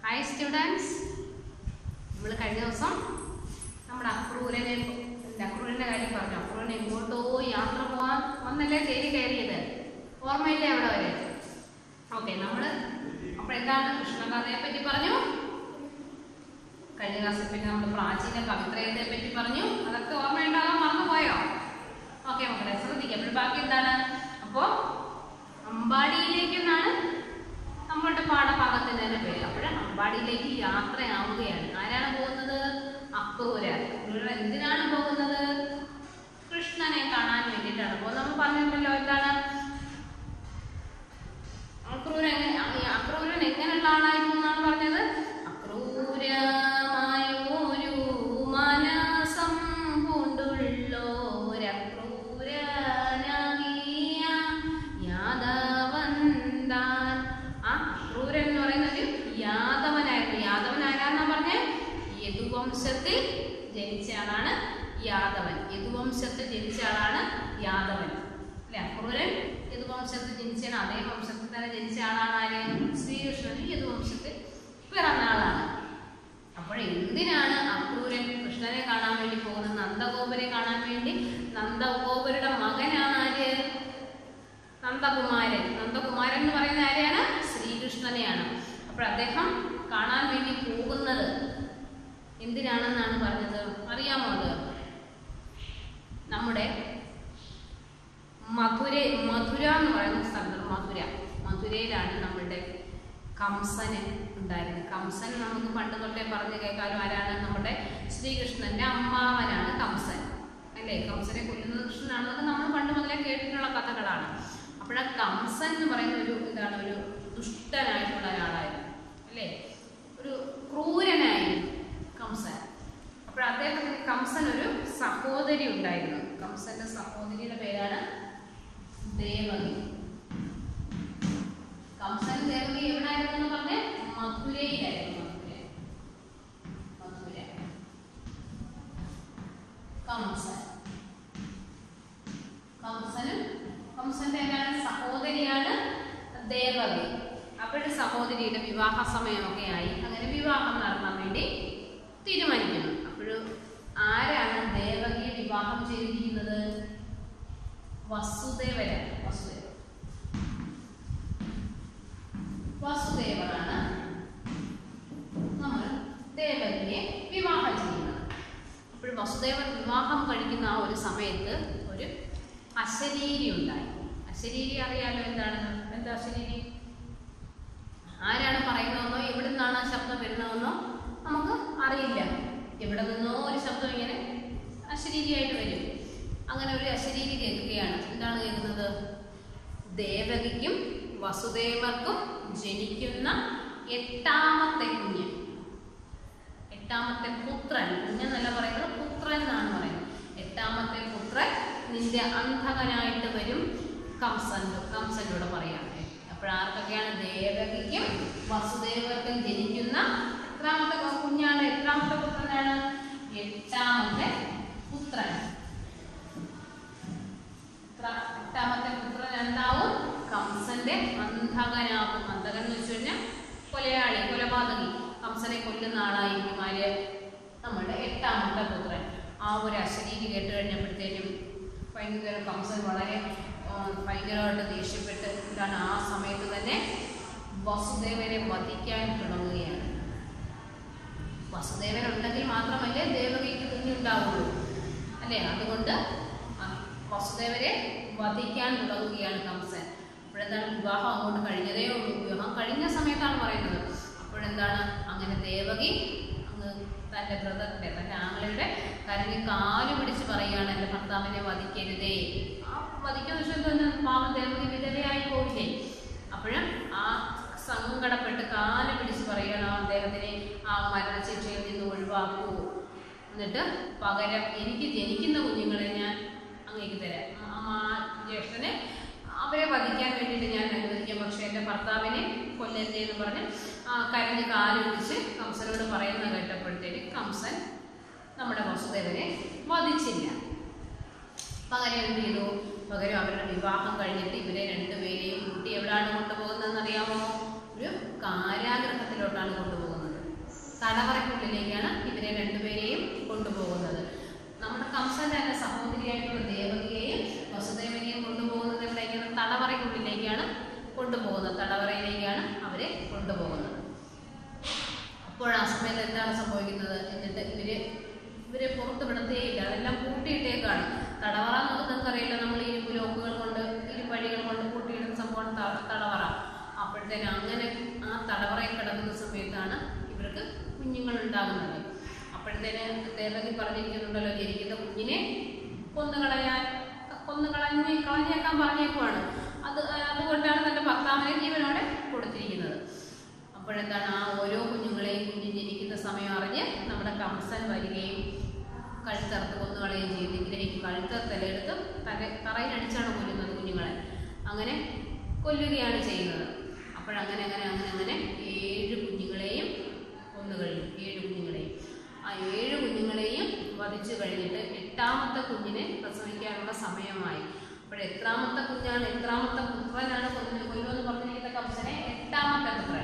Hi students നമ്മൾ കഴിഞ്ഞ ദിവസം നമ്മുടെ അക്രൂരനെ അക്രൂരൻ്റെ കാര്യം പറഞ്ഞു അക്രൂരൻ എങ്ങോട്ടോ യാത്ര പോകാൻ വന്നല്ലേ തേരി കയറിയത് ഓർമ്മയില്ലേ അവിടെ വരെ ഓക്കെ നമ്മൾ അപ്പോൾ എന്താണ് കൃഷ്ണകഥയെ പറ്റി പറഞ്ഞു കഴിഞ്ഞ ക്ലാസ്സിൽ പിന്നെ നമ്മൾ പ്രാചീന കവിത്രയത്തെ പറ്റി പറഞ്ഞു അതൊക്കെ ഓർമ്മയുണ്ടാകാൻ മറന്നുപോയോ ഓക്കെ മക്കളെ ശ്രദ്ധിക്കാം അപ്പോൾ ബാക്കി എന്താണ് അപ്പോൾ അമ്പാടിയിലേക്ക് എന്നാണ് നമ്മളുടെ പാഠഭാഗത്തിന്റെ തന്നെ പേര് അപ്പോൾ അമ്പാടിയിലേക്ക് യാത്രയാവുകയാണ് ആരാണ് പോകുന്നത് അക്രൂര അക്രൂര എന്തിനാണ് പോകുന്നത് കൃഷ്ണനെ കാണാൻ വേണ്ടിയിട്ടാണ് അപ്പോൾ നമ്മൾ പറഞ്ഞിട്ടുണ്ടല്ലോ എന്താണ് അക്രൂര അക്രൂരൻ എങ്ങനെയുള്ള ആളായിരുന്നു എന്നാണ് പറഞ്ഞത് അക്രൂരമായൊരു മനസം പൂണ്ടുള്ളോരക്രൂരനാകിയ യാദവൻ താൻ ആ അക്രൂരൻ എന്ന് പറയുന്ന ഒരു യാദവനായിരുന്നു യാദവൻ ആരാന്നാ പറഞ്ഞേ യദുവംശത്തിൽ ജനിച്ച ആളാണ് യാദവൻ യദുവംശത്തിൽ ജനിച്ച ആളാണ് യാദവൻ അല്ലെ അക്രൂരൻ യദുവംശത്തിൽ ജനിച്ചാണ് അതേ വംശത്തിൽ തന്നെ ജനിച്ച ആളാണ് ആര് ശ്രീകൃഷ്ണൻ യദുവംശത്തിൽ പിറന്ന ആളാണ് അപ്പോൾ എന്തിനാണ് അക്രൂരൻ കൃഷ്ണനെ കാണാൻ വേണ്ടി പോകുന്നത് നന്ദഗോപരെ കാണാൻ വേണ്ടി നന്ദഗോപരുടെ മകനാണ് ആര് നന്ദകുമാരൻ നന്ദകുമാരൻ എന്ന് പറയുന്ന ആരെയാണ് ശ്രീകൃഷ്ണനെയാണ് അപ്പോൾ അദ്ദേഹം കാണാൻ വേണ്ടി പോകുന്നത് എന്തിനാണെന്നാണ് പറഞ്ഞത് അറിയാമോ അത് നമ്മുടെ മധുര മധുര എന്ന് പറയുന്ന സ്ഥലത്ത് മധുര മധുരയിലാണ് നമ്മളുടെ കംസന് ഉണ്ടായിരുന്നത് കംസൻ നമുക്ക് പണ്ട് തൊട്ടേ പറഞ്ഞു കേൾക്കാലോ ആരാണ് നമ്മുടെ ശ്രീകൃഷ്ണന്റെ അമ്മാവനാണ് കംസൻ അല്ലേ കംസനെ കൊല്ലുന്നത് കൃഷ്ണനാണെന്നൊക്കെ നമ്മൾ പണ്ട് മുതലേ കേട്ടിട്ടുള്ള കഥകളാണ് അപ്പോഴാ കംസൻ എന്ന് പറയുന്ന ഒരു ഇതാണ് ഒരു ദുഷ്ടനായിട്ടുള്ള ഒരാളായിരുന്നു അല്ലേ ഒരു ക്രൂരനായിരുന്നു കംസൻ അപ്പോൾ അദ്ദേഹത്തിന് കംസൻ ഒരു സഹോദരി ഉണ്ടായിരുന്നു കംസന്റെ സഹോദരിയുടെ പേരാണ് ദേവകി കംസൻ ദേവകി എവിടായിരുന്നു എന്ന് പറഞ്ഞേ മധുരയിലായിരുന്നു മധുര മധുര കംസൻ കംസനും കംസന്റെ ഏതാണ് സഹോദരിയാണ് ദേവകി അപ്പോഴും സഹോദരിയുടെ വിവാഹ സമയമൊക്കെ ആയി അങ്ങനെ വിവാഹം നടത്താൻ വേണ്ടി തീരുമാനിക്കുന്നു അപ്പോഴും ആരാണ് ദേവകിയെ വിവാഹം ചെയ്തിരിക്കുന്നത് വസുദേവരാണ് വസുദേവ വസുദേവനാണ് നമ്മൾ ദേവകിയെ വിവാഹം ചെയ്യുന്നത് അപ്പോൾ വസുദേവൻ വിവാഹം കഴിക്കുന്ന ആ ഒരു സമയത്ത് ഒരു അശരീരി ഉണ്ടായി അശരീരി അറിയാലോ എന്താണ് എന്താ അശരീരി ആരാണ് പറയുന്നതെന്നോ എവിടെ നിന്നാണ് ആ ശബ്ദം വരുന്നതെന്നോ നമുക്ക് അറിയില്ല എവിടെ നിന്നോ ഒരു ശബ്ദം ഇങ്ങനെ അശരീരിയായിട്ട് വരും അങ്ങനെ ഒരു അശരീരി കേൾക്കുകയാണ് എന്താണ് കേൾക്കുന്നത് ദേവകിക്കും വസുദേവർക്കും ജനിക്കുന്ന എട്ടാമത്തെ കുഞ്ഞ് എട്ടാമത്തെ പുത്രൻ കുഞ്ഞെന്നല്ല പറയുന്നത് പുത്രൻ എന്നാണ് പറയുന്നത് എട്ടാമത്തെ പുത്രൻ നിന്റെ അന്ധകനായിട്ട് വരും കംസൻ കംസനോട് പറയാണ് അപ്പോഴാർക്കൊക്കെയാണ് ദേവകിക്കും വസുദേവർക്കും ജനിക്കുന്ന എത്രാമത്തെ കുഞ്ഞാണ് എത്രാമത്തെ പുത്രനാണ് എട്ടാമത്തെ പുത്രൻ എത്ര- എട്ടാമത്തെ പുത്രൻ എന്താവും കംസന്റെ അന്ധകനാകും അന്ധകൻ എന്ന് വെച്ച് കഴിഞ്ഞാൽ കൊലയാളി കൊലപാതകി കംസനെ കൊല്ലുന്ന ആളായിരിക്കും ആര് നമ്മുടെ എട്ടാമത്തെ പുത്രൻ ആ ഒരു അശരീരി കേട്ട് കഴിഞ്ഞപ്പോഴത്തേനും ഭയങ്കര കംസൻ വളരെ ആ, ഭയങ്കരമായിട്ട് ദേഷ്യപ്പെട്ട് എന്താണ് ആ സമയത്ത് തന്നെ വസുദേവനെ വധിക്കാൻ തുടങ്ങുകയാണ് വസുദേവൻ ഉണ്ടെങ്കിൽ മാത്രമല്ലേ ദേവകിക്ക് കുഞ്ഞുണ്ടാവുള്ളൂ അല്ലേ അതുകൊണ്ട് ആ വസുദേവരെ വധിക്കാൻ തുടങ്ങുകയാണ് കംസൻ അപ്പോഴെന്താണ് വിവാഹം അങ്ങോട്ട് കഴിഞ്ഞതേ ഉള്ളൂ വിവാഹം കഴിഞ്ഞ സമയത്താണ് പറയുന്നത് അപ്പോഴെന്താണ് അങ്ങനെ ദേവകി അങ്ങ് തൻ്റെ ബ്രദറിൻ്റെ തൻ്റെ ആങ്ങളയുടെ കരഞ്ഞ് കാല് പിടിച്ച് പറയുകയാണ് എൻ്റെ ഭർത്താവിനെ വധിക്കരുതേ ആ വധിക്കുന്ന വെച്ചാൽ പാവം ദേവകി വിധവയായി പോയില്ലേ അപ്പോഴും ആ സങ്കടപ്പെട്ട് കാല് പിടിച്ച് പറയുകയാണ് ആ അദ്ദേഹത്തിനെ ആ മരണശിക്ഷയിൽ നിന്ന് ഒഴിവാക്കൂ എന്നിട്ട് പകരം എനിക്ക് ജനിക്കുന്ന കുഞ്ഞുങ്ങളെ ഞാൻ അങ്ങേക്ക് തരാം ആ- ആ ജ്യേഷ്ഠനെ അവരെ വധിക്കാൻ വേണ്ടിയിട്ട് ഞാൻ അനുവദിക്കാം പക്ഷേ എൻ്റെ ഭർത്താവിനെ കൊല്ലരുതേ എന്ന് പറഞ്ഞ് ആ കരഞ്ഞ് കാല് പിടിച്ച് കംസനോട് പറയുന്ന കേട്ടപ്പോഴത്തേക്ക് കംസൻ നമ്മുടെ വസുദേവനെ വധിച്ചില്ല പകരം എന്ത് ചെയ്തു പകരം അവരുടെ വിവാഹം കഴിഞ്ഞിട്ട് ഇവരെ രണ്ടുപേരെയും കൂട്ടി എവിടെയാണ് കൊണ്ടുപോകുന്നതെന്ന് അറിയാമോ ഒരു കാരാഗ്രഹത്തിലോട്ടാണ് കൊണ്ടുപോകുന്നത് രണ്ടുപേരെയും കൊണ്ടുപോകുന്നത് നമ്മുടെ കംസന്റെ തന്നെ സഹോദരിയായിട്ടുള്ള ദേവകിയെയും വസുദേവനെയും കൊണ്ടുപോകുന്നത് ഇവിടെ ഇങ്ങനെ തടവറയ്ക്കുള്ളിലേക്കാണ് കൊണ്ടുപോകുന്നത് തടവറയിലേക്കാണ് അവരെ കൊണ്ടുപോകുന്നത് അപ്പോൾ ആ സമയത്ത് എന്താണ് സംഭവിക്കുന്നത് എന്നിട്ട് ഇവര് ഇവരെ പുറത്ത് വിടത്തേയില്ല അതെല്ലാം പൂട്ടിയിട്ടേക്കാണ് തടവറ എന്നൊക്കെ നിങ്ങൾക്കറിയില്ല നമ്മൾ ഇരുമ്പ് ലോക്കുകൾ കൊണ്ട് ഇരുമ്പഴികൾ കൊണ്ട് പൂട്ടിയിടുന്ന സംഭവം ത- തടവറ അപ്പോഴത്തേന് അങ്ങനെ ആ തടവറയിൽ കിടക്കുന്ന സമയത്താണ് ഇവർക്ക് കുഞ്ഞുങ്ങൾ ഉണ്ടാകുന്നത് അപ്പോഴത്തേന് ദേവകി പറഞ്ഞിരിക്കുന്നുണ്ടല്ലോ ജനിക്കുന്ന കുഞ്ഞിനെ കൊന്നുകളയാൻ കൊന്നുകളഞ്ഞ് കളഞ്ഞേക്കാൻ പറഞ്ഞേക്കുവാണ് അത് അതുകൊണ്ടാണ് തന്റെ ഭർത്താവിനെ ജീവനോടെ കൊടുത്തിരിക്കുന്നത് അപ്പോഴെന്താണ് ആ ഓരോ കുഞ്ഞുങ്ങളെയും കുഞ്ഞ് ജനിക്കുന്ന സമയം അറിഞ്ഞ് നമ്മുടെ കംസൻ വരികയും കഴുത്തറുത്ത് കൊന്നുകളയുകയും ചെയ്ത് നിഗ്രഹിക്കും കഴുത്തറത്തെലെടുത്ത് തല തറയിലടിച്ചാണ് കൊല്ലുന്നത് കുഞ്ഞുങ്ങളെ അങ്ങനെ കൊല്ലുകയാണ് ചെയ്യുന്നത് അപ്പോഴങ്ങനെ അങ്ങനെ അങ്ങനെ അങ്ങനെ ഏഴ് കുഞ്ഞുങ്ങളെയും കൊന്നു കഴിഞ്ഞു ഏഴ് കുഞ്ഞുങ്ങളെയും ആ ഏഴ് കുഞ്ഞുങ്ങളെയും വധിച്ചു കഴിഞ്ഞിട്ട് എട്ടാമത്തെ കുഞ്ഞിനെ പ്രസവിക്കാനുള്ള സമയമായി അപ്പോൾ എത്രാമത്തെ കുഞ്ഞാണ് എത്രാമത്തെ പുത്രനാണ് കൊന്നു കൊല്ലുമെന്ന് പറഞ്ഞിരിക്കുന്ന കംസനെ എട്ടാമത്തെ പുത്രൻ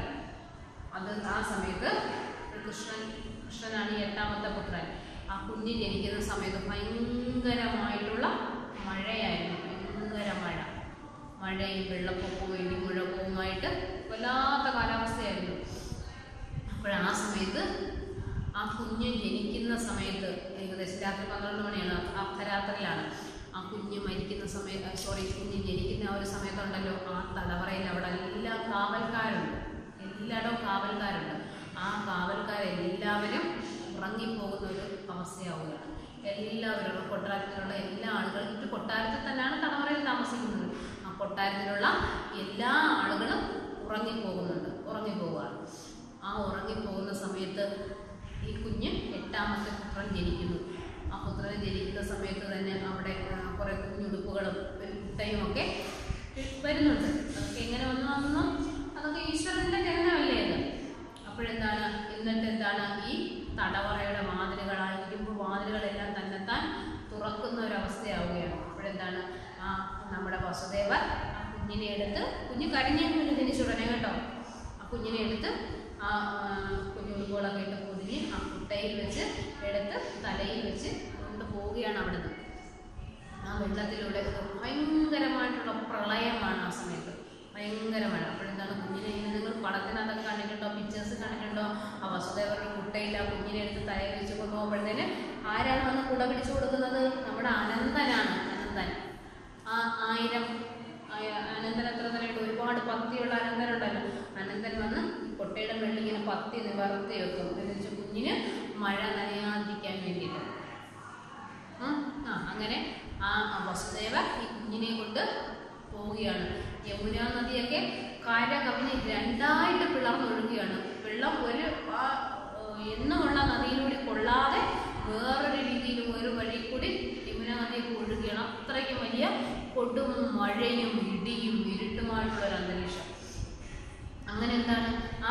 അത് ആ സമയത്ത് കൃഷ്ണൻ കൃഷ്ണനാണ് ഈ എട്ടാമത്തെ പുത്രൻ ആ കുഞ്ഞ് ജനിക്കുന്ന സമയത്ത് ഭയങ്കരമായിട്ടുള്ള മഴയായിരുന്നു ഭയങ്കര മഴ മഴയും വെള്ളപ്പൊക്കവും ഇടിമുഴക്കവുമായിട്ട് വല്ലാത്ത കാലാവസ്ഥയായിരുന്നു അപ്പോൾ ആ സമയത്ത് ആ കുഞ്ഞ് ജനിക്കുന്ന സമയത്ത് ഏകദേശം രാത്രി പന്ത്രണ്ട് മണിയാണ് അർദ്ധരാത്രിയിലാണ് ആ കുഞ്ഞ് മരിക്കുന്ന സമയത്ത് സോറി കുഞ്ഞ് ജനിക്കുന്ന ആ ഒരു സമയത്തുണ്ടല്ലോ ആ തലവറയിൽ അവിടെ എല്ലാ കാവൽക്കാരുണ്ട് എല്ലായിടവും കാവൽക്കാരുണ്ട് ആ കാവൽക്കാരെല്ലാവരും ഉറങ്ങിപ്പോകുന്ന ഒരു അവസ്ഥയാവുകയാണ് എല്ലാവരും കൊട്ടാരത്തിലുള്ള എല്ലാ ആളുകളും ഒരു കൊട്ടാരത്തിൽ തന്നെയാണ് തലമുറയിൽ താമസിക്കുന്നത് ആ കൊട്ടാരത്തിലുള്ള എല്ലാ ആളുകളും ഉറങ്ങിപ്പോകുന്നുണ്ട് ഉറങ്ങിപ്പോവുകയാണ് ആ ഉറങ്ങിപ്പോകുന്ന സമയത്ത് ഈ കുഞ്ഞ് എട്ടാമത്തെ പുത്രൻ ജനിക്കുന്നു ആ പുത്രൻ ജനിക്കുന്ന സമയത്ത് തന്നെ അവിടെ ആ, കുറെ കുഞ്ഞുടുപ്പുകളും കുട്ടയും ഒക്കെ വരുന്നുണ്ട് അതൊക്കെ എങ്ങനെ വന്നു വന്നു അതൊക്കെ ഈശ്വരന്റെ ജനനമല്ലേ അത് അപ്പോഴെന്താണ് എന്നിട്ട് എന്താണ് ഈ തടവറയുടെ വാതിലുകളായി ഇരുമ്പ് വാതിലുകളെല്ലാം തന്നെത്താൻ തുറക്കുന്ന ഒരവസ്ഥയാവുകയാണ് അപ്പോഴെന്താണ് ആ നമ്മുടെ വസുദേവർ ആ കുഞ്ഞിനെ എടുത്ത് കുഞ്ഞ് കരിഞ്ഞില്ല ജനിച്ചുടനെ കേട്ടോ ആ കുഞ്ഞിനെ എടുത്ത് ആ കുഞ്ഞുടുക്കുകളൊക്കെ ഇട്ട് പൊതിഞ്ഞ് ആ കുട്ടയിൽ വെച്ച് എടുത്ത് തലയിൽ വെച്ച് കൊണ്ടുപോവുകയാണ് അവിടുന്ന് ആ വെള്ളത്തിലൂടെ ഭയങ്കരമായിട്ടുള്ള പ്രളയമാണ് ആ സമയത്ത് ഭയങ്കര മഴ അപ്പോഴെന്താണ് കുഞ്ഞിനെ ഇങ്ങനെ നിങ്ങൾ പടത്തിനകത്തൊക്കെ കണ്ടിട്ടുണ്ടോ പിക്ചേഴ്സ് കണ്ടിട്ടുണ്ടോ ആ വസുദേവരുടെ കുട്ടയിൽ ആ കുഞ്ഞിനെ എടുത്ത് തലയിൽ വെച്ച് കൊണ്ടുപോകുമ്പോഴത്തേന് ആരാണ് വന്ന് കുട പിടിച്ചു കൊടുക്കുന്നത് നമ്മുടെ അനന്തനാണ് അനന്തൻ ആ ആയിരം ആയ- അനന്തൻ എത്ര തന്നെയുണ്ട് ഒരുപാട് പത്തിയുള്ള അനന്തനുണ്ടല്ലോ അനന്തൻ വന്ന് കൊട്ടയുടെ വെള്ളം ഇങ്ങനെ പത്തി നിവർത്തി വെക്കും എന്ന് വെച്ചാൽ കുഞ്ഞിന് മഴ നനയാതിരിക്കാൻ വേണ്ടിയിട്ട് ഉം. ആ അങ്ങനെ ആ ആ വസുദേവ ഈ കുഞ്ഞിനെ കൊണ്ട് പോവുകയാണ് യമുന നദിയൊക്കെ കര കവിഞ്ഞ് രണ്ടായിട്ട് പിളർന്നൊഴുകുകയാണ് വെള്ളം ഒരു ആ ഏഹ്, എന്നുമുള്ള നദിയിലൂടെ കൊള്ളാതെ വേറൊരു രീതിയിലും ഒരു വഴി കൂടി യമുന നദിയൊക്കെ ഒഴുകുകയാണ് അത്രയ്ക്കും വലിയ കൊടും മഴയും ഇടിയും ഇരുട്ടുമായിട്ടുള്ള ഒരു അന്തരീക്ഷം അങ്ങനെ എന്താണ് ആ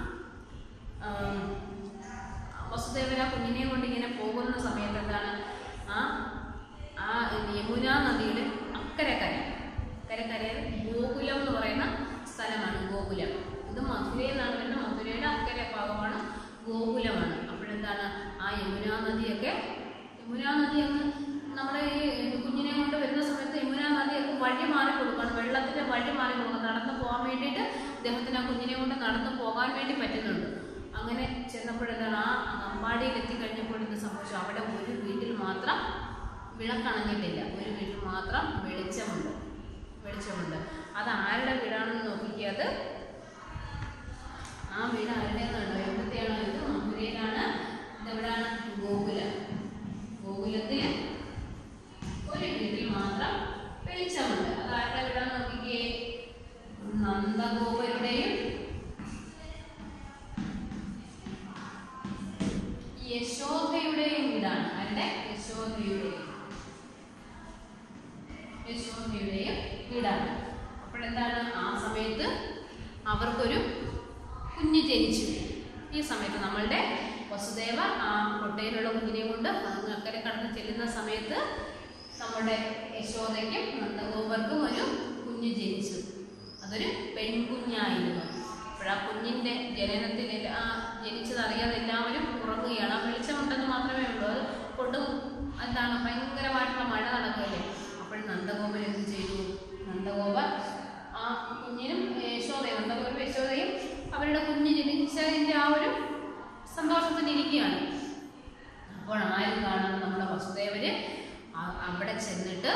ആം, വസുദേവൻ ആ കുഞ്ഞിനെ കൊണ്ട് ഇങ്ങനെ പോകുന്ന സമയത്ത് എന്താണ് ആ ആ യമുന നദിയുടെ അക്കരെ കര കരക്കര ഗോകുലം എന്ന് പറയുന്ന സ്ഥലമാണ് ഗോകുലം ഇത് മധുരയിൽ നിന്നാണ് വരുന്നത് മധുരയുടെ അക്കരെ ഭാഗമാണ് ഗോകുലമാണ് അപ്പോഴെന്താണ് ആ യമുന നദിയൊക്കെ യമുന നദി അങ്ങ് നമ്മുടെ ഈ കുഞ്ഞിനെ കൊണ്ട് വരുന്ന സമയത്ത് യമുന നദിയൊക്കെ വഴി മാറി കൊടുക്കണം വെള്ളത്തിന്റെ വഴി മാറി കൊടുക്കണം നടന്നു പോകാൻ വേണ്ടിയിട്ട് അദ്ദേഹത്തിന് ആ കുഞ്ഞിനെ കൊണ്ട് നടന്നു പോകാൻ വേണ്ടി പറ്റുന്നുണ്ട് അങ്ങനെ ചെന്നപ്പോഴെന്താണ് ആ അമ്പാടിയിൽ എത്തിക്കഴിഞ്ഞപ്പോൾ ഇത് സംഭവിച്ചു അവിടെ ഒരു വീട്ടിൽ മാത്രം വിളക്കണഞ്ഞിട്ടില്ല ഒരു വീട്ടിൽ മാത്രം വെളിച്ചമുണ്ട് വെളിച്ചമുണ്ട് അത് ആരുടെ വീടാണെന്ന് നോക്കിക്കുക അത് ആ വീട് ആരുടേന്നാണോ എവിടത്തെയാണോ ഇത് മധുരയിലാണ് ഇതെവിടാണ് ഗോകുലം ഗോകുലത്തിൽ ഒരു വീട്ടിൽ മാത്രം വെളിച്ചമുണ്ട് അത് ആരുടെ വീടാന്ന് നോക്കിക്കേ നന്ദഗോപരുടെയും യശോദയുടെയും വീടാണ് ആരുടെ യശോദയുടെയും യശോദയുടെയും വീടാണ് അപ്പോഴെന്താണ് ആ സമയത്ത് അവർക്കൊരു കുഞ്ഞ് ജനിച്ചു ഈ സമയത്ത് നമ്മളുടെ വസുദേവ ആ കൊട്ടയിലുള്ള കുഞ്ഞിനെ കൊണ്ട് അങ്ങ് അക്കരെ കടന്ന് ചെല്ലുന്ന സമയത്ത് നമ്മുടെ യശോദയ്ക്കും നന്ദഗോപർക്കും ഒരു കുഞ്ഞ് ജനിച്ചു അതൊരു പെൺകുഞ്ഞായിരുന്നു അപ്പോഴാ കുഞ്ഞിൻ്റെ ജനനത്തിൽ എല്ലാ- ആ ജനിച്ചതറിയാതെ എല്ലാവരും ഉറങ്ങുകയാണ് ആ വെളിച്ചമുണ്ടെന്ന് മാത്രമേ ഉള്ളൂ അത് കൊടും എന്താണ് ഭയങ്കരമായിട്ടുള്ള മഴ നടക്കുകയല്ലേ അപ്പോൾ നന്ദഗോപൻ എന്ത് ചെയ്തു നന്ദഗോപൻ ആ കുഞ്ഞിനും യശോദയും നന്ദഗോപുരം യശോദയും അവരുടെ കുഞ്ഞ് ജനിച്ചതിൻ്റെ ആ ഒരു സന്തോഷത്തിലിരിക്കുകയാണ് അപ്പോൾ ആരും കാണാതെ നമ്മുടെ വസുദേവര് ആ- അവിടെ ചെന്നിട്ട്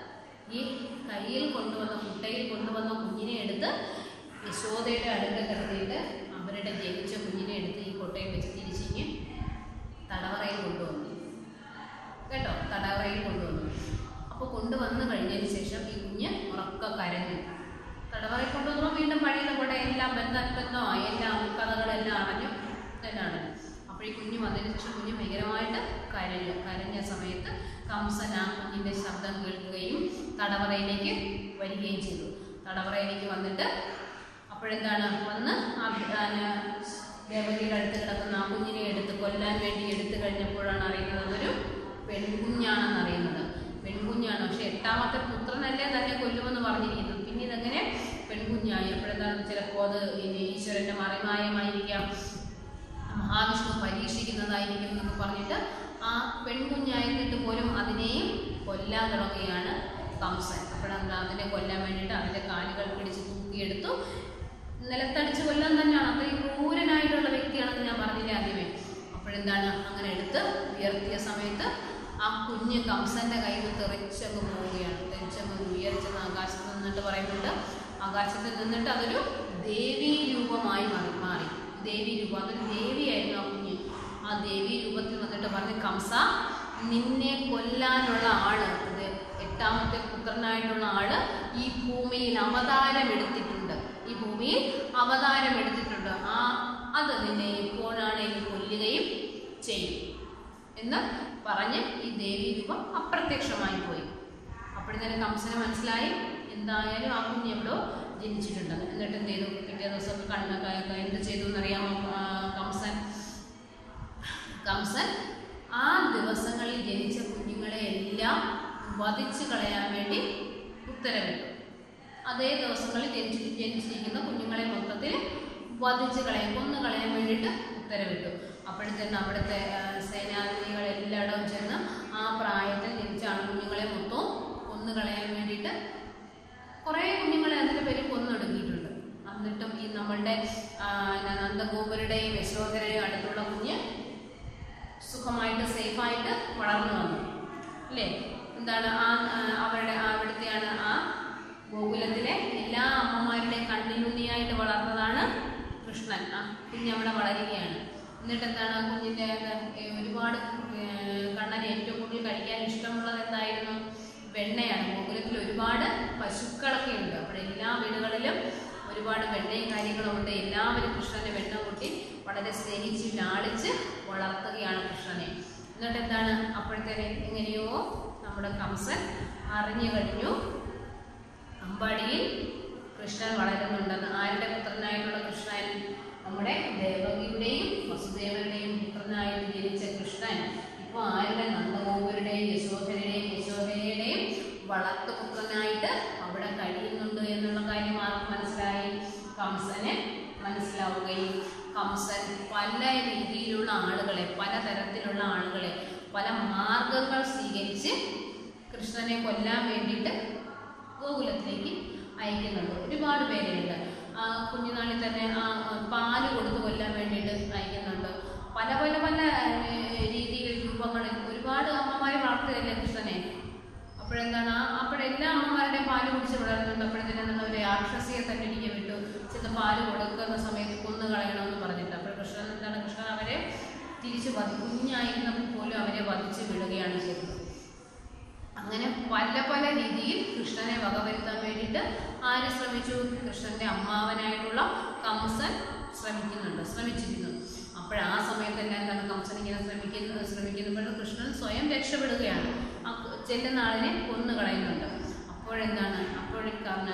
ഈ കയ്യിൽ കൊണ്ടുവന്ന കുട്ടയിൽ കൊണ്ടുവന്ന കുഞ്ഞിനെ എടുത്ത് യശോദയുടെ അടുക്ക കിടത്തിയിട്ട് അവരുടെ ജനിച്ച കുഞ്ഞിനെ എടുത്ത് ഈ കൊട്ടയിൽ വെച്ച് തിരിച്ചിങ്ങ് തടവറയിൽ കൊണ്ടുവന്നു കേട്ടോ തടവറയിൽ കൊണ്ടുവന്നു അപ്പോൾ കൊണ്ടുവന്ന് കഴിഞ്ഞതിന് ശേഷം ഈ കുഞ്ഞ് ഉറക്ക കരഞ്ഞു തടവറയിൽ കൊണ്ടുവന്നപ്പോൾ വീണ്ടും പഴയത് കൂടെ എല്ലാം ബന്ധബന്ധമായി എല്ലാം കഥകളെല്ലാം അടഞ്ഞു എല്ലാം അടഞ്ഞു അപ്പോൾ ഈ കുഞ്ഞ് വന്നതിന് ശേഷം കുഞ്ഞ് ഭയങ്കരമായിട്ട് കരഞ്ഞു കരഞ്ഞ സമയത്ത് കംസൻ ആ കുഞ്ഞിൻ്റെ ശബ്ദം കേൾക്കുകയും തടവറയിലേക്ക് വരികയും ചെയ്തു തടവറയിലേക്ക് വന്നിട്ട് അപ്പോഴെന്താണ് വന്ന് ആ ആ, ദേവകിയുടെ അടുത്ത് കിടക്കുന്ന ആ കുഞ്ഞിനെ എടുത്ത് കൊല്ലാൻ വേണ്ടി എടുത്തു കഴിഞ്ഞപ്പോഴാണ് അറിയുന്നത് അതൊരു പെൺകുഞ്ഞാണെന്ന് അറിയുന്നത് പെൺകുഞ്ഞാണ് പക്ഷെ എട്ടാമത്തെ പുത്രനല്ലേ തന്നെ കൊല്ലുമെന്ന് പറഞ്ഞിരിക്കുന്നു പിന്നെ ഇതെങ്ങനെ പെൺകുഞ്ഞായി അപ്പോഴെന്താണ് ചിലപ്പോൾ അത് ഇനി ഈശ്വരന്റെ മറിമായമായിരിക്കാം മഹാവിഷ്ണു പരീക്ഷിക്കുന്നതായിരിക്കും എന്നൊക്കെ പറഞ്ഞിട്ട് ആ പെൺകുഞ്ഞായിരുന്നിട്ട് പോലും അതിനെയും കൊല്ലാൻ തുടങ്ങുകയാണ് കംസൻ അപ്പോഴെന്താ അതിനെ കൊല്ലാൻ വേണ്ടിയിട്ട് അതിൻ്റെ കാലുകൾ പിടിച്ച് തൂക്കിയെടുത്തു നിലത്തടിച്ച് കൊല്ലാൻ തന്നെയാണ് അത്രയും ക്രൂരനായിട്ടുള്ള വ്യക്തിയാണെന്ന് ഞാൻ പറഞ്ഞില്ലേ ആദ്യമേ അപ്പോഴെന്താണ് അങ്ങനെ എടുത്ത് ഉയർത്തിയ സമയത്ത് ആ കുഞ്ഞ് കംസന്റെ കയ്യിൽ തെറിച്ചങ്ങ് പോവുകയാണ് തെറിച്ചങ്ങ് ഉയർച്ചെന്ന് ആകാശത്ത് നിന്നിട്ട് പറയുന്നുണ്ട് ആകാശത്ത് നിന്നിട്ട് അതൊരു ദേവീ രൂപമായി മാറി മാറി ദേവീ രൂപം അതൊരു ദേവിയായിരുന്നു ആ കുഞ്ഞ് ആ ദേവീ രൂപത്തിൽ വന്നിട്ട് പറഞ്ഞ് കംസ നിന്നെ കൊല്ലാനുള്ള ആള് ഇത് എട്ടാമത്തെ പുത്രനായിട്ടുള്ള ആള് ഈ ഭൂമിയിൽ അവതാരം എടുത്തിട്ടുണ്ട് ഈ ഭൂമിയിൽ അവതാരം എടുത്തിട്ടുണ്ട് ആ അത് നിന്നെ എപ്പോഴാണേലും കൊല്ലുകയും ചെയ്യും എന്ന് പറഞ്ഞ് ഈ ദേവീ രൂപം അപ്രത്യക്ഷമായി പോയി അപ്പോഴത്തേനും കംസന് മനസ്സിലായി എന്തായാലും ആ കുഞ്ഞ് എവിടോ ജനിച്ചിട്ടുണ്ടെന്ന് എന്നിട്ട് എന്ത് ചെയ്തു പിറ്റേ ദിവസം കണ്ണൊക്കെ എന്ത് ചെയ്തു എന്നറിയാമോ ആ, കംസൻ കംസൻ ആ ദിവസങ്ങളിൽ ജനിച്ച കുഞ്ഞുങ്ങളെ എല്ലാം വധിച്ചു കളയാൻ വേണ്ടി ഉത്തരവിട്ടു അതേ ദിവസങ്ങളിൽ ജനിച്ചു ജനിച്ചിരിക്കുന്ന കുഞ്ഞുങ്ങളെ മൊത്തത്തിൽ വധിച്ചു കളയാൻ കൊന്നു കളയാൻ വേണ്ടിയിട്ട് ഉത്തരവിട്ടു അപ്പോഴത്തേന് അവിടുത്തെ ആ, സേനാധിപതികൾ എല്ലായിടവും ചെന്ന് ആ പ്രായത്തിൽ ജനിച്ച ആൺകുഞ്ഞുങ്ങളെ മൊത്തവും കൊന്നു കളയാൻ വേണ്ടിയിട്ട് കുറേ കുഞ്ഞുങ്ങളെ അതിൻ്റെ പേരിൽ കൊന്നൊടുക്കിയിട്ടുണ്ട് എന്നിട്ടും ഈ നമ്മളുടെ ആ, എന്നാ, നന്ദഗോപരുടെയും യശോധരയുടെയും അടുത്തുള്ള കുഞ്ഞ് സുഖമായിട്ട് സേഫായിട്ട് വളർന്നു വന്നു അല്ലേ എന്താണ് ആ ആ, അവരുടെ ആ അവിടുത്തെയാണ് ആ ഗോകുലത്തിലെ എല്ലാ അമ്മമാരുടെയും കണ്ണിലുണ്ണിയായിട്ട് വളർന്നതാണ് കൃഷ്ണൻ ആ കുഞ്ഞ് അവിടെ വളരുകയാണ് എന്നിട്ട് എന്താണ് ആ കുഞ്ഞിൻ്റെ ഏ, ഒരുപാട് ഏ, കണ്ണൻ ഏറ്റവും കൂടുതൽ കഴിക്കാൻ ഇഷ്ടമുള്ളത് എന്തായിരുന്നു വെണ്ണയാണ് ഗോകുലത്തിൽ ഒരുപാട് പശുക്കളൊക്കെ ഉണ്ട് അപ്പോൾ എല്ലാ വീടുകളിലും ഒരുപാട് വെണ്ണയും കാര്യങ്ങളും ഉണ്ട് എല്ലാവരും കൃഷ്ണനെ വെണ്ണ കൂട്ടി വളരെ സ്നേഹിച്ച് ലാളിച്ച് വളർത്തുകയാണ് കൃഷ്ണനെ എന്നിട്ട് എന്താണ് അപ്പോഴത്തേനെ എങ്ങനെയോ നമ്മുടെ കംസൻ അറിഞ്ഞു കഴിഞ്ഞു അമ്പാടിയിൽ കൃഷ്ണൻ വളരുന്നുണ്ടെന്ന് ആരുടെ പുത്രനായിട്ടുള്ള കൃഷ്ണൻ നമ്മുടെ ദേവകിയുടെയും വസുദേവരുടെയും പുത്രനായിട്ട് ജനിച്ച കൃഷ്ണൻ ഇപ്പോൾ ആരുടെ നന്ദഗോപുരുടെയും യശോധരയുടെയും യശോധരയുടെയും വളർത്തുപുത്രനായിട്ട് അവിടെ കഴിയുന്നുണ്ട് എന്നുള്ള കാര്യം ആർക്ക് മനസ്സിലായി കംസന് മനസ്സിലാവുകയും കംസൻ പല രീതിയിലുള്ള ആളുകളെ പലതരത്തിലുള്ള ആളുകളെ പല മാർഗങ്ങൾ സ്വീകരിച്ച് കൃഷ്ണനെ കൊല്ലാൻ വേണ്ടിയിട്ട് ഗോകുലത്തിലേക്ക് അയക്കുന്നുണ്ട് ഒരുപാട് പേരുണ്ട് ആ കുഞ്ഞുനാളിൽ തന്നെ ആ പാല് കൊടുത്ത് കൊല്ലാൻ വേണ്ടിയിട്ട് അയക്കുന്നുണ്ട് പല പല പല ഏർ, രീതിയിൽ രൂപങ്ങളിൽ ഒരുപാട് അമ്മമാരെ വളർത്തുകയല്ലേ കൃഷ്ണനെ അപ്പോഴെന്താണ് ആ അപ്പോഴെല്ലാ അമ്മമാരുടെയും പാല് കുടിച്ച് വളരുന്നുണ്ട് അപ്പോഴത്തേനും എന്താണ് ഒരു രാക്ഷസിയെ തന്നെ എനിക്ക് വിട്ടു ചെന്ന് പാല് കൊടുക്കുന്ന സമയത്ത് കൊന്നു കളയണമെന്ന് പറഞ്ഞിട്ട് അപ്പോൾ കൃഷ്ണൻ എന്താണ് കൃഷ്ണൻ അവരെ തിരിച്ച് വധി കുഞ്ഞായിരുന്നപ്പോൾ പോലും അവരെ വധിച്ച് വിടുകയാണ് ചെയ്തത് അങ്ങനെ പല പല രീതിയിൽ കൃഷ്ണനെ വകവരുത്താൻ വേണ്ടിയിട്ട് ആര് ശ്രമിച്ചു കൃഷ്ണന്റെ അമ്മാവനായിട്ടുള്ള കംസൻ ശ്രമിക്കുന്നുണ്ട് ശ്രമിച്ചിരുന്നു അപ്പോൾ ആ സമയത്ത് തന്നെ എന്താണ് കംസൻ ഇങ്ങനെ ശ്രമിക്കുന്ന ശ്രമിക്കുമ്പോൾ കൃഷ്ണൻ സ്വയം രക്ഷപ്പെടുകയാണ് ആ ക- ചെല്ലുന്ന ആളിനെ കൊന്നു കളയുന്നുണ്ട് അപ്പോഴെന്താണ് അപ്പോൾ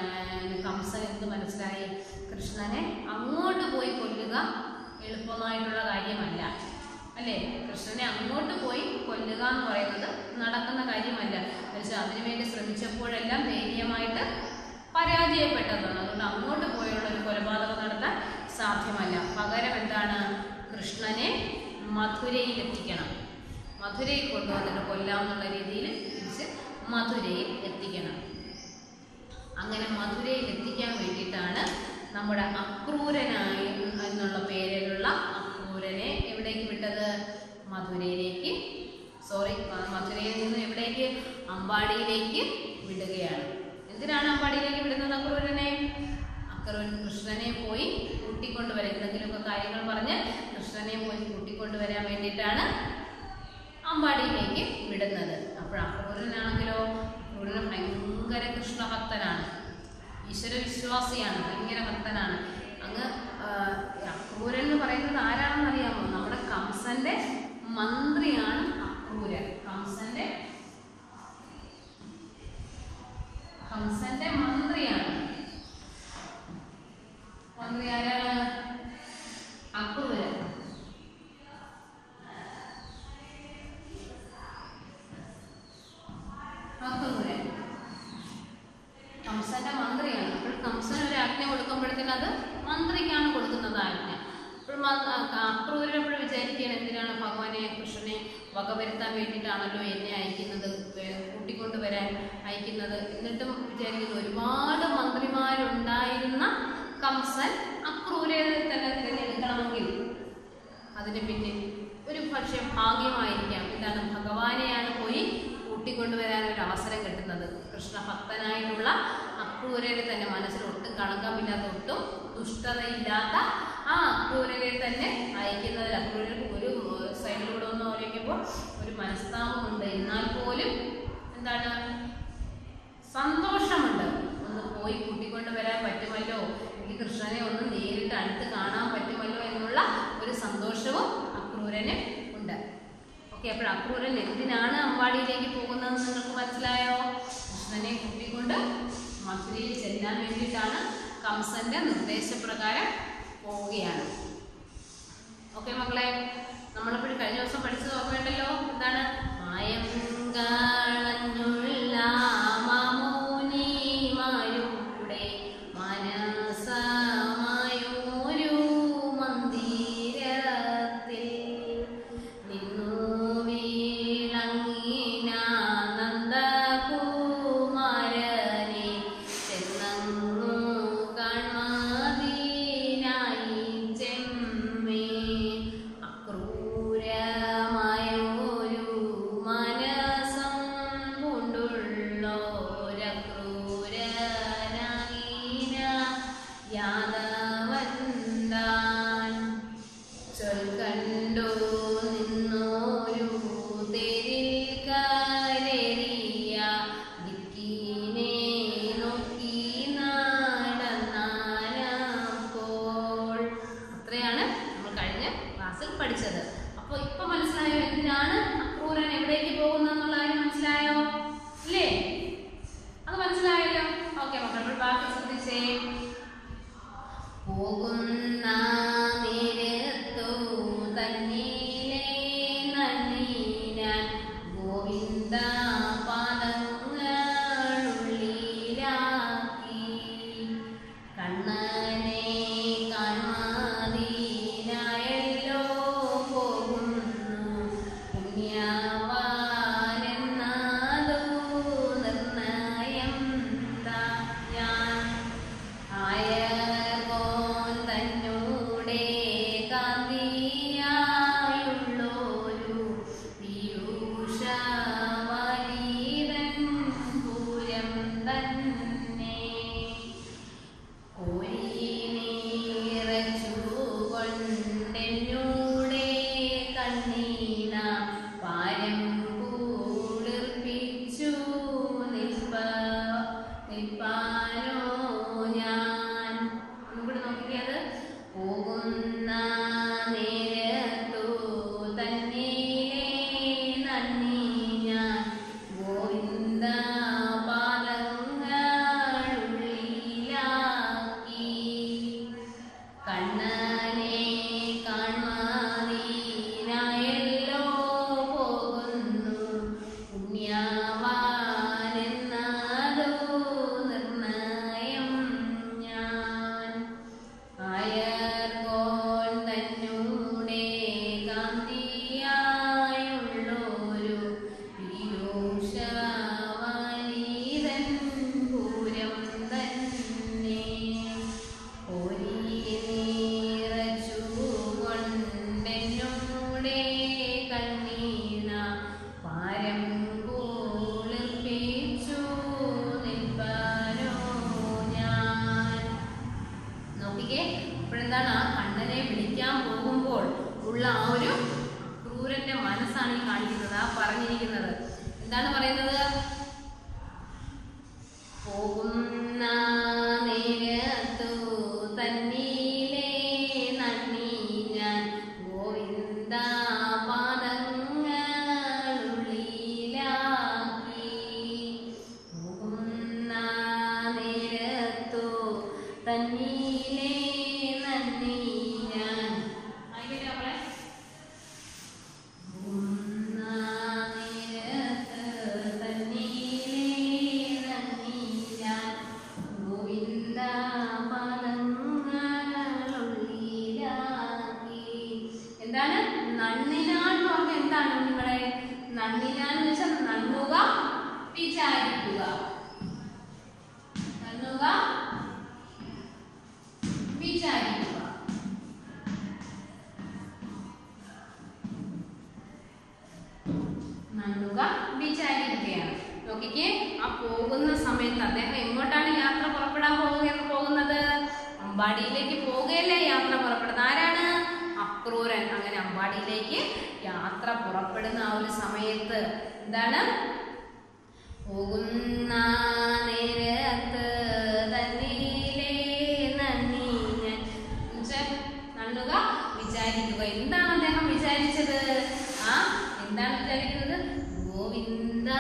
കംസൻ എന്ത് മനസ്സിലായി കൃഷ്ണനെ അങ്ങോട്ട് പോയി കൊല്ലുക എളുപ്പമായിട്ടുള്ള കാര്യമല്ല അല്ലേ കൃഷ്ണനെ അങ്ങോട്ട് പോയി കൊല്ലുക എന്ന് പറയുന്നത് നടക്കുന്ന കാര്യമല്ല പക്ഷെ അതിനുവേണ്ടി ശ്രമിച്ചപ്പോഴെല്ലാം ധൈര്യമായിട്ട് പരാജയപ്പെട്ടതാണ് അതുകൊണ്ട് അങ്ങോട്ട് പോയുള്ള ഒരു കൊലപാതകം നടത്താൻ സാധ്യമല്ല പകരം എന്താണ് കൃഷ്ണനെ മധുരയിൽ എത്തിക്കണം മധുരയിൽ കൊണ്ടുവന്നിട്ട് കൊല്ലാമെന്നുള്ള രീതിയിൽ തിരിച്ച് മധുരയിൽ എത്തിക്കണം അങ്ങനെ മധുരയിൽ എത്തിക്കാൻ വേണ്ടിയിട്ടാണ് നമ്മുടെ അക്രൂരനായി എന്നുള്ള പേരിലുള്ള അക്രൂരനെ എവിടേക്ക് വിട്ടത് മധുരയിലേക്ക് സോറി മധുരയിൽ നിന്ന് എവിടേക്ക് അമ്പാടിയിലേക്ക് വിടുകയാണ് എന്തിനാണ് അമ്പാടിയിലേക്ക് വിടുന്നത് അക്രൂരനെ അക്രൂരൻ കൃഷ്ണനെ പോയി കൂട്ടിക്കൊണ്ടുവരാൻ എന്തെങ്കിലുമൊക്കെ കാര്യങ്ങൾ പറഞ്ഞ് കൃഷ്ണനെ പോയി കൂട്ടിക്കൊണ്ടുവരാൻ വേണ്ടിയിട്ടാണ് അമ്പാടിയിലേക്ക് വിടുന്നത് അപ്പോൾ അക്രൂരനാണെങ്കിലോ അക്രൂരൻ ഭയങ്കര കൃഷ്ണഭക്തനാണ് ഈശ്വര വിശ്വാസിയാണ് ഭയങ്കര ഭക്തനാണ് അങ്ങ് ആ, അക്രൂരൻ എന്ന് പറയുന്നത് ആരാണെന്ന് അറിയാമോ നമ്മുടെ കംസന്റെ മന്ത്രിയാണ് അക്രൂരൻ കംസന്റെ കംസന്റെ മന്ത്രിയാണ് മന്ത്രി ആരാണ് അക്രൂരൻ അക്രൂരൻ കംസന്റെ മന്ത്രിയാണ് അപ്പോൾ കംസൻ ഒരു ആജ്ഞ കൊടുക്കുമ്പോഴത്തേന് അത് മന്ത്രിക്കാണ് കൊടുക്കുന്നത് ആജ്ഞ അപ്പോൾ അക്രൂരൻ എപ്പോഴും വിചാരിക്കുകയാണ് എന്തിനാണ് ഭഗവാനെ കൃഷ്ണനെ വകവരുത്താൻ വേണ്ടിയിട്ടാണല്ലോ എന്നെ അയക്കുന്നത് വേ- കൂട്ടിക്കൊണ്ട് വരാൻ അയക്കുന്നത് എന്നിട്ടും വിചാരിക്കുന്നു ഒരുപാട് മന്ത്രിമാരുണ്ടായിരുന്ന കംസൻ അക്രൂരനെ തന്നെ തിരഞ്ഞെടുക്കണമെങ്കിൽ അതിന് പിന്നിൽ ഒരു പക്ഷേ ഭാഗ്യമായിരിക്കാം എന്താണ് ഭഗവാനെയാണ് പോയി കൂട്ടിക്കൊണ്ടുവരാൻ ഒരു അവസരം കിട്ടുന്നത് കൃഷ്ണഭക്തനായിട്ടുള്ള അക്രൂരരെ തന്നെ മനസ്സിൽ ഒട്ടും കളങ്കമില്ലാത്ത ഒട്ടും ദുഷ്ടതയില്ലാത്ത ആ അക്രൂരരെ തന്നെ അയക്കുന്നതിൽ അക്രൂരർക്ക് ഒരു ഏഹ്, സൈഡിലൂടെ ഒന്ന് ആലോചിക്കുമ്പോൾ ഒരു മനസ്താപമുണ്ട് എന്നാൽ പോലും എന്താണ് സന്തോഷമുണ്ട് ഒന്ന് പോയി കൂട്ടിക്കൊണ്ട് വരാൻ പറ്റുമല്ലോ എനിക്ക് കൃഷ്ണനെ ഒന്ന് നേരിട്ട് അടുത്ത് കാണാൻ പറ്റുമല്ലോ എന്നുള്ള ഒരു സന്തോഷവും അക്രൂരന് ഉണ്ട് ഓക്കെ അപ്പോൾ അക്രൂരൻ എന്തിനാണ് അമ്പാടിയിലേക്ക് പോകുന്നതെന്ന് നിങ്ങൾക്ക് മനസ്സിലായോ കൃഷ്ണനെ കൂട്ടിക്കൊണ്ട് മധുരയിൽ ചെല്ലാൻ വേണ്ടിയിട്ടാണ് കംസന്റെ നിർദ്ദേശപ്രകാരം പോവുകയാണ് ഓക്കെ മക്കളെ നമ്മളിപ്പോഴും കഴിഞ്ഞ ദിവസം പഠിച്ചത് ഓർമ്മയുണ്ടല്ലോ എന്താണ് മായം കാണഞ്ഞുള്ള മാമോനിമാരുടെ മനസമായൊരു മന്ദിരത്തിൽ നിന്നു വീളങ്ങിന നന്ദകുമാരനെ ചെന്നങ്ങു കാൺമതിനായി ചെമ്മ കണ്ണനെ വിളിക്കാൻ പോകുമ്പോൾ ഉള്ള ആ ഒരു ക്രൂരന്റെ മനസ്സാണ് ഈ കാണിക്കുന്നത് ആ പറഞ്ഞിരിക്കുന്നത് എന്താണ് പറയുന്നത് പോകുന്ന നേരത്തു തന്നീലേ നന്ദി ഞാൻ ഗോവിന്ദ പാദങ്ങളുള്ളിലാക്കി പോകുന്ന നേരത്തു തന്നീലേ നന്ദി ഞാൻ ആയിക്കോട്ടെ നമ്മളെ എന്താണ് നണ്ണിനാൾ എന്ന് പറഞ്ഞാൽ എന്താണ് നിങ്ങളെ നണ്ണിനാൾ എന്ന് വെച്ചാൽ നണ്ണുക വിചാരിക്കുക നണ്ണുക വിചാരിക്കുക നണ്ണുക വിചാരിക്കുകയാണ് നോക്കിക്കേ ആ പോകുന്ന സമയത്ത് അദ്ദേഹം എങ്ങോട്ടാണ് യാത്ര പുറപ്പെടാൻ പോകുക പോകുന്നത് അമ്പാടിയിലേക്ക് പോകുകയല്ലേ യാത്ര പുറപ്പെടുന്നത് ആരാണ് അക്രൂരൻ അങ്ങനെ അമ്പാടിയിലേക്ക് യാത്ര പുറപ്പെടുന്ന ആ ഒരു സമയത്ത് എന്താണ് പോകുന്ന നേരത്ത് തന്നിലേ നന്ദി ഞാൻ എന്നുവെച്ചാൽ നണ്ണുക വിചാരിക്കുക എന്താണ് അദ്ദേഹം വിചാരിച്ചത് ആ എന്താണ് വിചാരിക്കുന്നത് ഗോവിന്ദ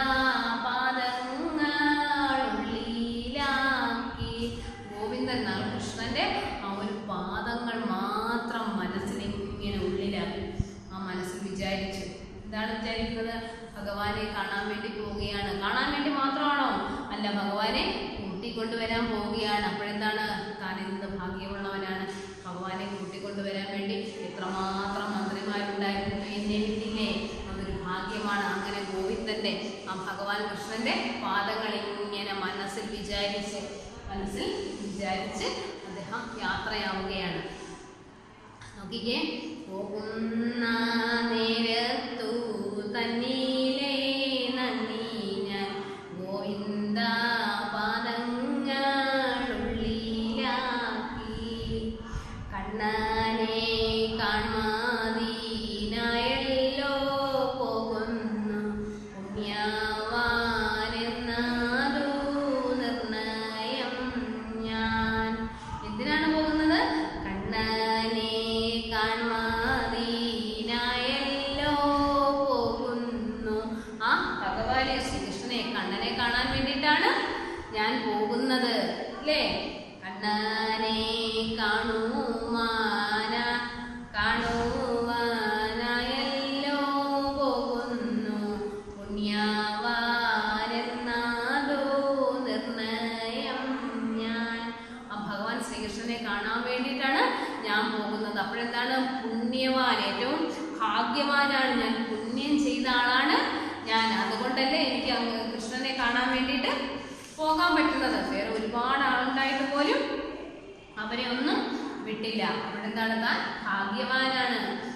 പാദങ്ങളുള്ളിലാക്കി ഗോവിന്ദൻ എന്നാണ് കൃഷ്ണന്റെ ആ ഒരു പാദങ്ങൾ മാത്രം മനസ്സിൽ ഇങ്ങനെ ഉള്ളിലാക്കി ആ മനസ്സിൽ വിചാരിച്ചു എന്താണ് വിചാരിക്കുന്നത് ഭഗവാനെ കാണാൻ വേണ്ടി പോവുകയാണ് കാണാൻ വേണ്ടി മാത്രമാണോ അല്ല ഭഗവാനെ കൂട്ടിക്കൊണ്ടുവരാൻ പോവുകയാണ് അപ്പോഴെന്താണ് താൻ എന്ത് ഭാഗ്യമുള്ളവനാണ് ഭഗവാനെ കൂട്ടിക്കൊണ്ടുവരാൻ വേണ്ടി എത്രമാത്രം മന്ത്രിമാരുണ്ടായിരുന്നു എന്നെ വിട്ടില്ലേ അതൊരു ഭാഗ്യമാണ് അങ്ങനെ ഗോവിന്ദന്റെ ആ ഭഗവാൻ കൃഷ്ണന്റെ പാദങ്ങൾ ഇങ്ങനെ മനസ്സിൽ വിചാരിച്ച് മനസ്സിൽ വിചാരിച്ച് അദ്ദേഹം യാത്രയാവുകയാണ് നോക്കിക്കേ പോകുന്ന നേരത്തു തന്നീലേ നന്ദി ഞാൻ ഗോവിന്ദ പാദങ്ങളുള്ളിലാക്കി കണ്ണനെ കാൺമാതീനായല്ലോ പോകുന്നു പുണ്യവാനെന്നതു നിർണയം ഞാൻ എന്തിനാണ് പോകുന്നത് കണ്ണനെ കാൺമാതീനായല്ലോ പോകുന്നു ആ ഭഗവാനെ ശ്രീകൃഷ്ണനെ കണ്ണനെ കാണാൻ വേണ്ടിയിട്ടാണ് ഞാൻ പോകുന്നത് അല്ലേ കണ്ണനെ കാണുമാന കാണുവാനായല്ലോ പോകുന്നു പുണ്യവാനെന്നാതോ നിർണയം ഞാൻ ആ ഭഗവാൻ ശ്രീകൃഷ്ണനെ കാണാൻ വേണ്ടിയിട്ടാണ് ഞാൻ പോകുന്നത് അപ്പോഴെന്താണ് പുണ്യവാൻ ഏറ്റവും ഭാഗ്യവാനാണ് ഞാൻ പുണ്യം ചെയ്ത ആളാണ് ഞാൻ അതുകൊണ്ടല്ലേ എനിക്ക് അങ്ങ് കൃഷ്ണനെ കാണാൻ വേണ്ടിയിട്ട് പോകാൻ പറ്റുന്നത് വേറെ ഒരുപാട് ആളുണ്ടായിട്ട് പോലും അവരെ ഒന്നും വിട്ടില്ല അവിടെന്താണ് താൻ ഭാഗ്യവാനാണ്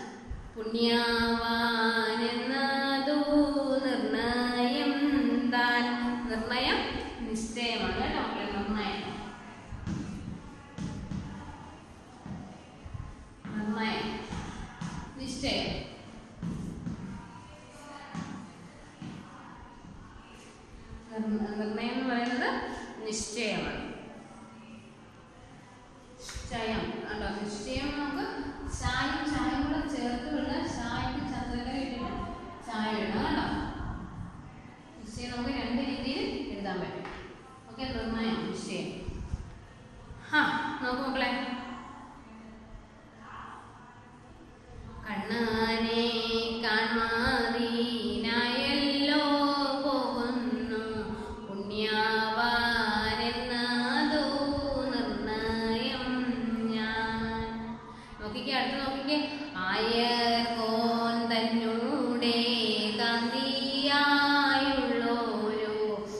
പുണ്യവാനെന്നതു നിർണയം താൻ നിർണയം നിശ്ചയമാണ് കേട്ടോ മക്കളെ നിർണയം നിർണയം നിശ്ചയം നിർണ- നിർണയം എന്ന് പറയുന്നത് നിശ്ചയമാണ് നിശ്ചയം കണ്ടോ നിശ്ചയം നമുക്ക് ചായയും ചായയും കൂടെ ചേർത്ത് വിടുക ചായക്ക് ചന്ദ്രന കിട്ടില്ല ചായ ഇടണം കേട്ടോ നിശ്ചയം നമുക്ക് രണ്ട് രീതിയിൽ എഴുതാൻ പറ്റും ഓക്കെ നിർണയം നിശ്ചയം ആ നോക്കൂ മക്കളെ കണ്ണാനെ കാൺമാതീനായല്ലോ പോകുന്നു പുണ്യവാനെന്നതോ നിർണയം ഞാൻ നോക്കിക്കേ അടുത്ത് നോക്കിക്കേ ആയർകോൻ തന്നൂടെ കാന്തിയായുള്ളോരോ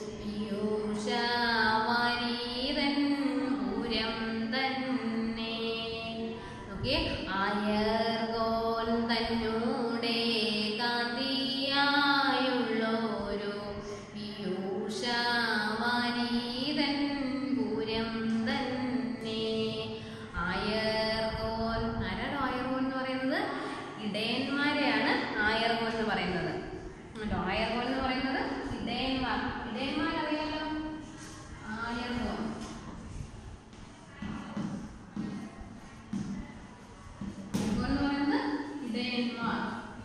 പീയൂഷവാരീതൻ പൂരം തന്നെ നോക്കിയേ ആയർകോൻ തന്നൂടെ കാന്തിയായുള്ളോരോ പീയൂഷവാരീതൻ പൂരം തന്നെ ആയർകോൻ ആരാണ് പറയുന്നത് ഇടയന്മാരെയാണ് ആയർകോൻ എന്ന് പറയുന്നത് കേട്ടോ ആയർകോൻ എന്ന് പറയുന്നത് ഇടയന്മാർ ഇടയന്മാർ അറിയാലോ ആയർകോൻ ആയർകോൻ എന്ന് പറയുന്നത് ഇടയന്മാർ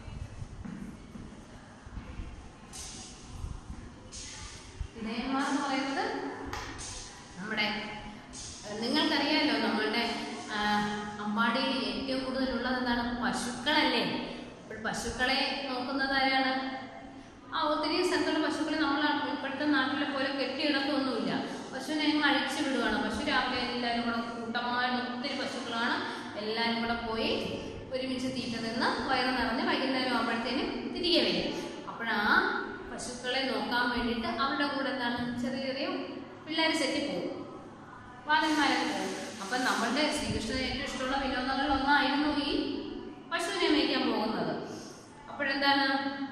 ഇടയന്മാർ എന്ന് പറയുന്നത് നമ്മുടെ ഏഹ്, നിങ്ങൾക്കറിയാലോ നമ്മളുടെ ആ, അമ്പാടിയിൽ ഏറ്റവും കൂടുതലുള്ളത് എന്താണ് പശുക്കളല്ലേ അപ്പോൾ പശുക്കളെ നോക്കുന്നത് ആരാണ് ആ ഒത്തിരി സ്ഥലത്തുള്ള പശുക്കളെ നമ്മൾ ഇപ്പോഴത്തെ നാട്ടിലെ പോലെ കെട്ടിയിടത്തൊന്നുമില്ല പശുവിനെ അങ്ങ് അഴിച്ചു വിടുവാണ് പശു രാവിലെ എല്ലാവരും കൂടെ കൂട്ടമായിട്ട് ഒത്തിരി പശുക്കളാണ് എല്ലാവരും കൂടെ പോയി ഒരുമിച്ച് തീറ്റ നിന്ന് വയറ് നിറഞ്ഞ് വൈകുന്നേരം ആകുമ്പോഴത്തേനും തിരികെ വരും അപ്പോഴാ പശുക്കളെ നോക്കാൻ വേണ്ടിയിട്ട് അവരുടെ കൂടെ എന്താണ് ചെറിയ ചെറിയ പിള്ളേർ സെറ്റി പോകും ബാലന്മാരൊക്കെ പോകും അപ്പം നമ്മളുടെ ശ്രീകൃഷ്ണന് ഏറ്റവും ഇഷ്ടമുള്ള വിനോദങ്ങളിൽ ഒന്നായിരുന്നു ഈ പശുവിനെ മേയ്ക്കാൻ പോകുന്നത് അപ്പോഴെന്താണ്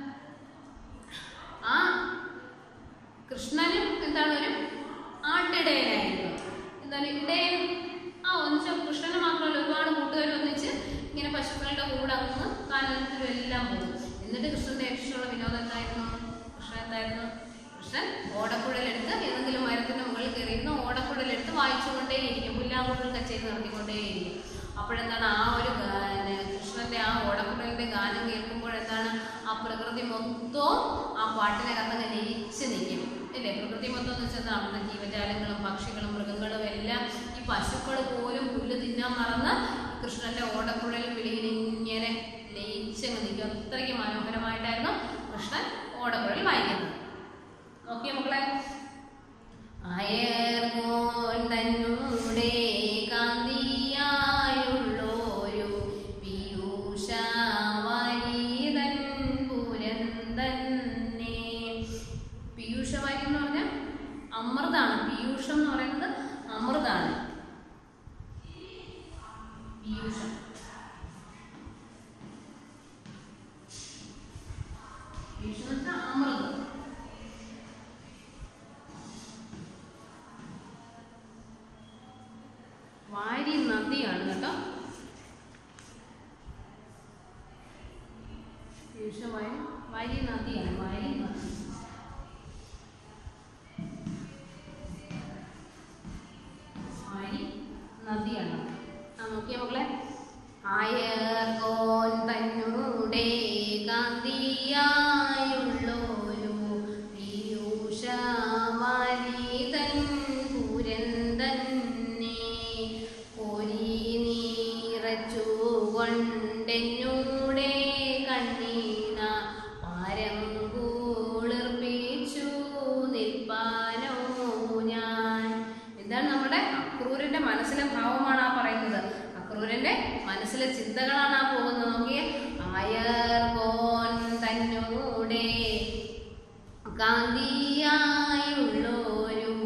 ആ കൃഷ്ണനും എന്താണ് ഒരു ആട്ടിടയനായിരുന്നു എന്താണ് ഇടയൻ ആ ഒന്നിച്ച് കൃഷ്ണന് മാത്രമല്ല ഒരുപാട് കൂട്ടുകാർ ഒന്നിച്ച് ഇങ്ങനെ പശുക്കളുടെ കൂടെ അങ്ങ് കാനനത്തിലും എല്ലാം പോകും എന്നിട്ട് കൃഷ്ണന്റെ ഏറ്റവും ഇഷ്ടമുള്ള വിനോദം എന്തായിരുന്നു കൃഷ്ണൻ എന്തായിരുന്നു കൃഷ്ണൻ ഓടക്കുഴലെടുത്ത് ഏതെങ്കിലും മരത്തിന്റെ മുകളിൽ കയറിയിരുന്ന് ഓടക്കുഴലെടുത്ത് വായിച്ചുകൊണ്ടേയിരിക്കും പുല്ലാങ്കുഴൽ കച്ചേരി നടത്തിക്കൊണ്ടേയിരിക്കും അപ്പോഴെന്താണ് ആ ഒരു ഗാ- കൃഷ്ണന്റെ ആ ഓടക്കുഴലിന്റെ ഗാനം കേൾക്കുമ്പോൾ എന്താണ് ആ പ്രകൃതി മൊത്തവും ആ പാട്ടിനകത്ത് ലയിച്ച് നിൽക്കും ഇല്ലേ പ്രകൃതി മൊത്തം എന്ന് വെച്ചാൽ നമ്മുടെ ജീവജാലങ്ങളും പക്ഷികളും മൃഗങ്ങളും എല്ലാം ഈ പശുക്കൾ പോലും പുല്ല് തിന്നാൻ മറന്ന് കൃഷ്ണന്റെ ഓടക്കുഴൽ വിളിയിൽ ഇങ്ങനെ ലയിച്ചങ്ങ് നിൽക്കും അത്രയ്ക്ക് മനോഹരമായിട്ടായിരുന്നു കൃഷ്ണൻ ഓടക്കുഴൽ വായിക്കുന്നത് നോക്കിയ മക്കളെ അയർമോൻ തന്നൂടെ കാന്തിയായുള്ളോരു പീയൂഷവാരീതൻ പുരൻ തന്നെ പീയൂഷവാരി എന്ന് പറഞ്ഞാൽ അമൃതാണ് പീയൂഷം എന്ന് പറയുന്നത് അമൃതാണ് പീയൂഷം പീയൂഷം എന്ന് വെച്ചാൽ അമൃത് വാരി നദിയാണ് കേട്ടോ പീയൂഷവാരി വാരി നദിയാണ് വാരി നദി വാരി നദിയാണ് ആ നോക്കിയ മക്കളെ ആയർകോൻ തന്നൂടെ കാന്തിയായുള്ളൊരു പീയൂഷമാരീതൻ പൂരൻ തന്നെ കോരി നീറച്ചു കൊണ്ടെന്നൂടെ കണ്ണീന പാരം കൂളിർപ്പിച്ചു നിൽപ്പാനോ ഞാൻ എന്താണ് നമ്മുടെ അക്രൂരന്റെ മനസ്സിലെ ഭാവമാണ് ആ പറയുന്നത് അക്രൂരന്റെ മനസ്സിലെ ചിന്തകളാണ് ആ പോകുന്നത് നോക്കിയേ ആയർകോൻ തന്നൂടെ കാന്തിയായുള്ളൊരു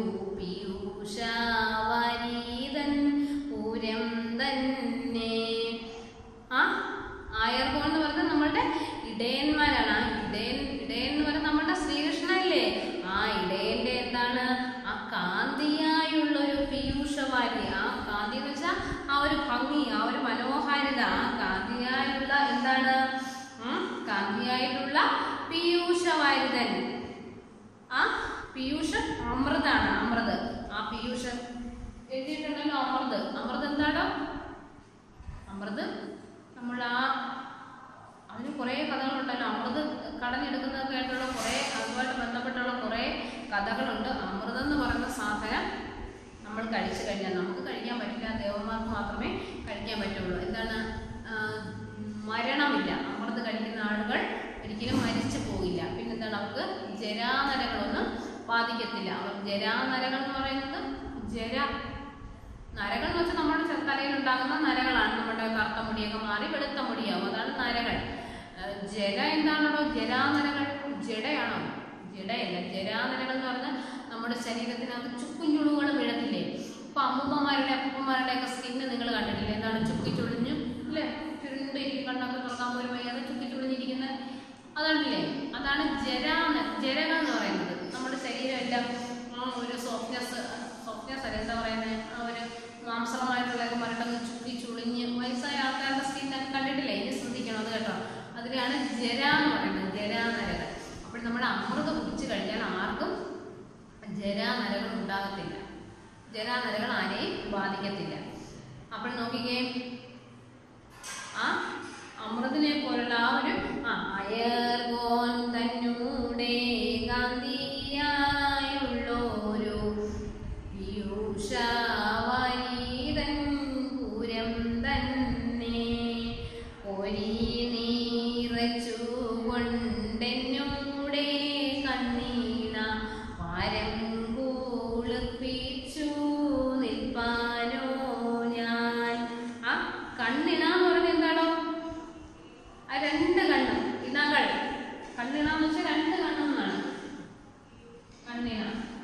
പീയൂഷവാരീതൻ പൂരം തന്നെ ആ ആയർകോൺ എന്ന് പറയുന്നത് നമ്മളുടെ ഇടയന്മാരാണ് ആ ഇടയൻ ഇടയൻ എന്ന് പറയുന്നത് നമ്മളുടെ ശ്രീകൃഷ്ണനല്ലേ ആ ഇടയന്റെ എന്താണ് ആ കാന്തിയായുള്ള ഒരു പീയൂഷവാരി ആ കാന്തി എന്ന് വെച്ചാൽ ആ ഒരു ഭംഗി ആ ഒരു മനോഹാരിത ആ കാന്തിയായുള്ള എന്താണ് ഉം, കാന്തിയായിട്ടുള്ള പീയൂഷവാരിതൻ ആ പീയൂഷം അമൃതാണ് അമൃത് ആ പീയൂഷം എഴുതിയിട്ടുണ്ടല്ലോ അമൃത് അമൃത് എന്താണോ അമൃത് നമ്മൾ ആ അതിന് കുറേ കഥകളുണ്ടല്ലോ അമൃത് കടഞ്ഞെടുക്കുന്നതൊക്കെ ആയിട്ടുള്ള കുറേ അതുമായിട്ട് ബന്ധപ്പെട്ടുള്ള കുറേ കഥകളുണ്ട് അമൃതം എന്ന് പറയുന്ന സാധനം നമ്മൾ കഴിച്ചു കഴിഞ്ഞാൽ നമുക്ക് കഴിക്കാൻ പറ്റില്ല ദേവന്മാർക്ക് മാത്രമേ കഴിക്കാൻ പറ്റുള്ളൂ എന്താണ് ആ, മരണമില്ല അമൃത് കഴിക്കുന്ന ആളുകൾ ഒരിക്കലും മരിച്ചു പോകില്ല പിന്നെന്താണ് അവർക്ക് ജരാനരകളൊന്നും ബാധിക്കത്തില്ല അവർ ജരാനരകൾ എന്ന് പറയുന്നത് ജര നരകൾ എന്ന് വെച്ചാൽ നമ്മുടെ ചെ- തലയിൽ ഉണ്ടാകുന്ന നരകളാണ് നമ്മുടെ കറുത്ത മുടിയൊക്കെ മാറി വെളുത്ത മുടിയാവും അതാണ് നരകൾ ഏഹ് ജര എന്താണോ ജരാനരകൾ ജടയാണോ ജടയല്ല ജരാനരകൾ എന്ന് പറഞ്ഞാൽ നമ്മുടെ ശരീരത്തിനകത്ത് ചുക്കും ചുളുകൾ വീഴത്തില്ലേ ഇപ്പൊ അമ്മൂമ്മമാരുടെ അപ്പൂപ്പന്മാരുടെ ഒക്കെ സ്കിന്ന് നിങ്ങൾ കണ്ടിട്ടില്ലേ എന്താണ് ചുക്കി ചുളിഞ്ഞു അല്ലേ ചുരുണ്ടിരിക്കും കണ്ണൊക്കെ തുറക്കാൻ പോലും വയ്യാതെ ചുക്കി ചുളിഞ്ഞിരിക്കുന്ന അതാണല്ലേ അതാണ് ജരാന ജരകൾ എന്ന് പറയുന്നത് നമ്മുടെ ശരീരം എല്ലാം ആ ഒരു സോഫ്റ്റ്നെസ് സോഫ്റ്റ്നെസ് അല്ല എന്താ പറയുന്നത് ആ ഒരു മാംസളമായിട്ടുള്ള മരട്ടങ്ങ് ചുക്കി ചുളിഞ്ഞ് വയസ്സായ ആൾക്കാരുടെ സ്കിന്നൊക്കെ കണ്ടിട്ടില്ലേ ഇനി അതിനെയാണ് ജര എന്ന് പറയുന്നത് ജരാനരകൾ അപ്പോൾ നമ്മൾ അമൃത് കുടിച്ചു കഴിഞ്ഞാൽ ആർക്കും ജരാനരകൾ ഉണ്ടാകത്തില്ല ജരാനരകൾ ആരെയും ബാധിക്കത്തില്ല അപ്പോൾ നോക്കിക്കേ ആ അമൃതിനെ പോലുള്ള ആ ഒരു ആ അയർകോൻ തന്നൂടെ ഗാന്ധിയായുള്ളൊരു പീയൂഷവാരീതൻ പൂരം തന്നെ ഒരി നീറച്ചു കൊണ്ടെന്നൂടെ കണ്ണീണ പാരം കുളിപ്പിച്ചു നിൽപ്പാനോ ഞാൻ ആ കണ്ണിണ എന്ന് പറഞ്ഞ എന്താണോ ആ രണ്ട് കണ്ണും ഇണകൾ കണ്ണിണ എന്ന് വെച്ചാൽ രണ്ട് കണ്ണും എന്നാണ് കണ്ണിണ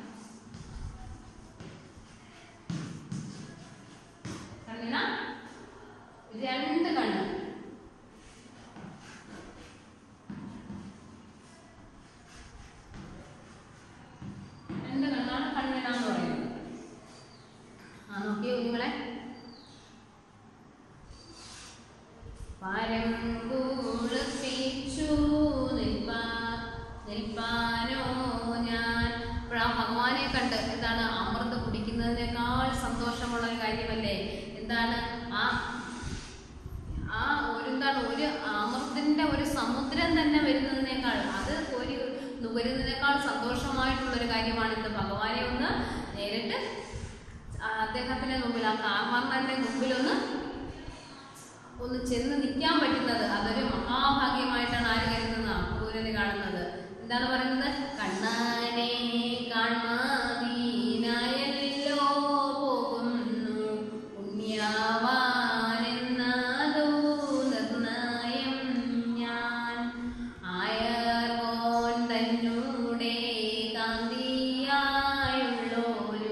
കണ്ണിണ രണ്ട് കണ്ണും രണ്ട് കണ്ണാണ് കണ്ണിണ എന്ന് പറയുന്നത് ആ നോക്കിയേ കുഞ്ഞുങ്ങളെ പാരം കുളിപ്പിച്ചു നിൽപ്പാ നിൽപ്പാനോ ഞാൻ ഇപ്പോൾ ആ ഭഗവാനെ കണ്ട് എന്താണ് അമൃത് കുടിക്കുന്നതിനേക്കാൾ സന്തോഷമുള്ള ഒരു കാര്യമല്ലേ എന്താണ് ആ ആ ഒരു എന്താണ് ഒരു അമൃതിന്റെ ഒരു സമുദ്രം തന്നെ വരുന്നതിനേക്കാൾ അത് ഒരു നുകരുന്നതിനേക്കാൾ സന്തോഷമായിട്ടുള്ള ഒരു കാര്യമാണ് ഇന്ന് ഭഗവാനെ ഒന്ന് നേരിട്ട് ആ അദ്ദേഹത്തിന്റെ മുമ്പിൽ ആ കാർമാർമാരുടെ മുമ്പിൽ ഒന്ന് ഒന്ന് ചെന്ന് നിൽക്കാൻ പറ്റുന്നത് അതൊരു മഹാഭാഗ്യമായിട്ടാണ് ആര് കരുതുന്നത് ക്രൂരന് കാണുന്നത് എന്താണ് പറയുന്നത് കണ്ണാനെ കാൺമാതീനായല്ലോ പോകുന്നു പുണ്യവാനെന്നതോ നിർണയം ഞാൻ ആയർകോൻ തന്നൂടെ കാന്തിയായുള്ളൊരു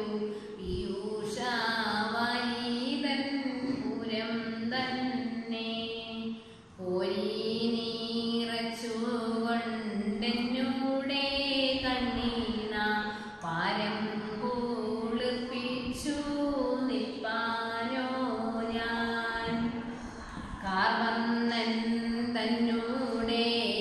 പീയൂഷവാരീതൻ പുരം തന്നെ പോരി നീറച്ചു കൊണ്ടെന്നൂടെ കണ്ണീണ പാരം കുളിർപ്പിച്ചു നിൽപ്പാനോ ഞാൻ കാർവന്നൻ തന്നൂടെ